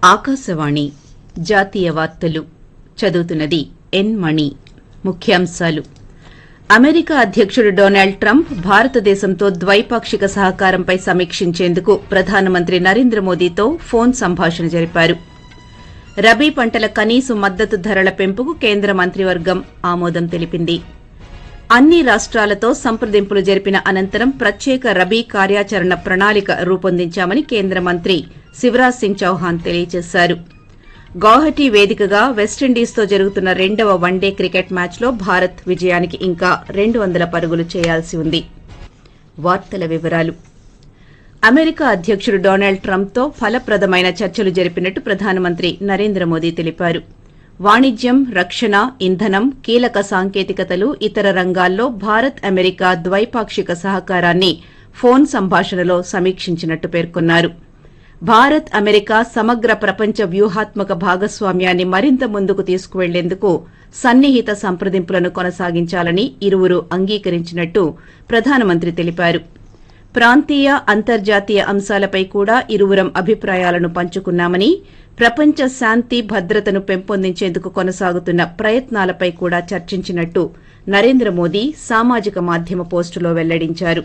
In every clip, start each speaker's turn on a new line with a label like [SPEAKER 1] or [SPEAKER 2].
[SPEAKER 1] ఆకాశవాణి జాతీయ వార్తలు చదువుతున్నది ఎన్ మణి ముఖ్యాంశాలు అమెరికా అధ్యకుడు డొనాల్డ్ ట్రంప్ భారతదేశంతో ద్వైపాక్షిక సహకారంపై సమీక్షించేందుకు ప్రధానమంత్రి నరేంద్ర మోదీతో ఫోన్ సంభాషణ జరిపారు రబీ పంటల కనీస మద్దతు ధరల పెంపుకు కేంద్ర మంత్రివర్గం ఆమోదం తెలిపింది అన్ని రాష్ట్రాలతో సంప్రదింపులు జరిపిన అనంతరం ప్రత్యేక రబీ కార్యాచరణ ప్రణాళిక రూపొందించామని కేంద్ర మంత్రి శివరాజ్ సింగ్ చౌహాన్ తెలియజేశారు గౌహటి వేదికగా వెస్టిండీస్తో జరుగుతున్న రెండవ వన్డే క్రికెట్ మ్యాచ్లో భారత్ విజయానికి ఇంకా రెండు వందల పరుగులు చేయాల్సి ఉంది వార్తల వివరాలు అమెరికా అధ్యకుడు డొనాల్డ్ ట్రంప్తో ఫలప్రదమైన చర్చలు జరిపినట్టు ప్రధానమంత్రి నరేంద్ర మోదీ తెలిపారు వాణిజ్యం రక్షణ ఇంధనం కీలక సాంకేతికతలు ఇతర రంగాల్లో భారత్ అమెరికా ద్వైపాక్షిక సహకారాన్ని ఫోన్ సంభాషణలో సమీక్షించినట్టు పేర్కొన్నారు భారత్ అమెరికా సమగ్ర ప్రపంచ వ్యూహాత్మక భాగస్వామ్యాన్ని మరింత ముందుకు తీసుకువెళ్లేందుకు సన్నిహిత సంప్రదింపులను కొనసాగించాలని ఇరువురు అంగీకరించినట్టు ప్రధానమంత్రి తెలిపారు ప్రాంతీయ అంతర్జాతీయ అంశాలపై కూడా ఇరువురం అభిప్రాయాలను పంచుకున్నామని ప్రపంచ శాంతి భద్రతను పెంపొందించేందుకు కొనసాగుతున్న ప్రయత్నాలపై కూడా చర్చించినట్టు నరేంద్ర మోదీ సామాజిక మాధ్యమ పోస్టులో వెల్లడించారు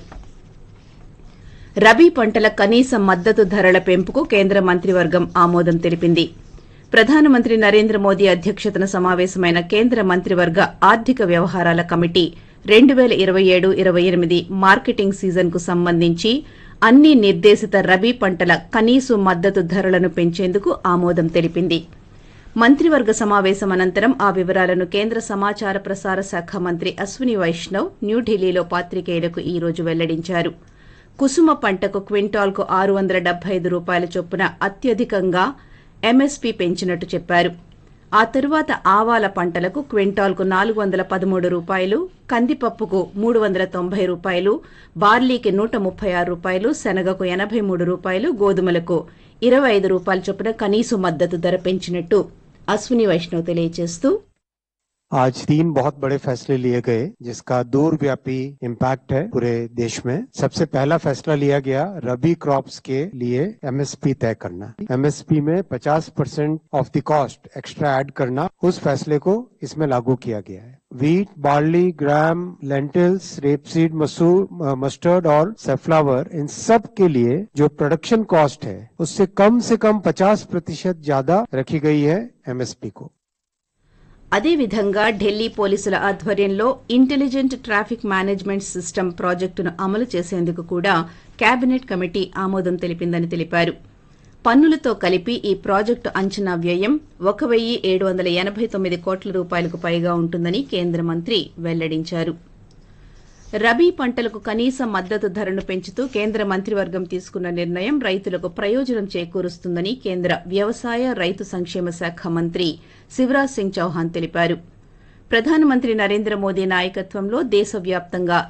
[SPEAKER 1] రబీ పంటల కనీస మద్దతు ధరల పెంపుకు కేంద్ర మంత్రివర్గం ఆమోదం తెలిపింది ప్రధానమంత్రి నరేంద్ర మోదీ అధ్యక్షతన సమావేశమైన కేంద్ర మంత్రివర్గ ఆర్థిక వ్యవహారాల కమిటీ రెండు పేల ఇరవై ఏడు ఇరవై ఎనిమిది మార్కెటింగ్ సీజన్కు సంబంధించి అన్ని నిర్దేశిత రబీ పంటల కనీసు మద్దతు ధరలను పెంచేందుకు ఆమోదం తెలిపింది మంత్రివర్గ సమావేశం అనంతరం ఆ వివరాలను కేంద్ర సమాచార ప్రసార శాఖ మంత్రి అశ్విని వైష్ణవ్ న్యూఢిల్లీలో పాత్రికేయులకు ఈ రోజు వెల్లడించారు కుసుమ పంటకు క్వింటాల్కు ఆరు వందల డెబ్బై ఐదు రూపాయల చొప్పున అత్యధికంగా ఎంఎస్పీ పెంచినట్టు చెప్పారు ఆ తరువాత ఆవాల పంటలకు క్వింటాల్కు నాలుగు వందల పదమూడు రూపాయలు కందిపప్పుకు మూడు వందల తొంభై రూపాయలు బార్లీకి నూట ముప్పై ఆరు రూపాయలు శనగకు ఎనభై మూడు రూపాయలు గోధుమలకు ఇరవై ఐదు రూపాయల చొప్పున కనీసు మద్దతు ధర పెంచినట్టు అశ్విని వైష్ణవ్ తెలియజేస్తూ
[SPEAKER 2] आज तीन बहुत बड़े फैसले लिए गए जिसका दूरव्यापी इम्पैक्ट है पूरे देश में सबसे पहला फैसला लिया गया रबी क्रॉप्स के लिए एमएसपी तय करना एमएसपी में 50 percent of the cost extra add करना उस फैसले को इसमें लागू किया गया है wheat barley gram lentils rapeseed मसूर मस्टर्ड और सेफ्लावर इन सब के लिए जो प्रोडक्शन कॉस्ट है उससे कम से कम 50 प्रतिशत ज्यादा रखी गई है एमएसपी को
[SPEAKER 1] అదేవిధంగా ఢిల్లీ పోలీసుల ఆధ్వర్యంలో ఇంటెలిజెంట్ ట్రాఫిక్ మేనేజ్మెంట్ సిస్టమ్ ప్రాజెక్టును అమలు చేసేందుకు కూడా కేబినెట్ కమిటీ ఆమోదం తెలిపిందని తెలిపారు పన్నులతో కలిపి ఈ ప్రాజెక్టు అంచనా వ్యయం ఒక వెయ్యి ఏడు వందల ఎనభై తొమ్మిది కోట్ల రూపాయలకు పైగా ఉంటుందని కేంద్ర మంత్రి వెల్లడించారు రబీ పంటలకు కనీస మద్దతు ధరను పెంచుతూ కేంద్ర మంత్రివర్గం తీసుకున్న నిర్ణయం రైతులకు ప్రయోజనం చేకూరుస్తుందని కేంద్ర వ్యవసాయ రైతు సంక్షేమ శాఖ మంత్రి శివరాజ్ సింగ్ చౌహాన్ తెలిపారు ప్రధానమంత్రి నరేంద్ర మోదీ నాయకత్వంలో దేశవ్యాప్తంగా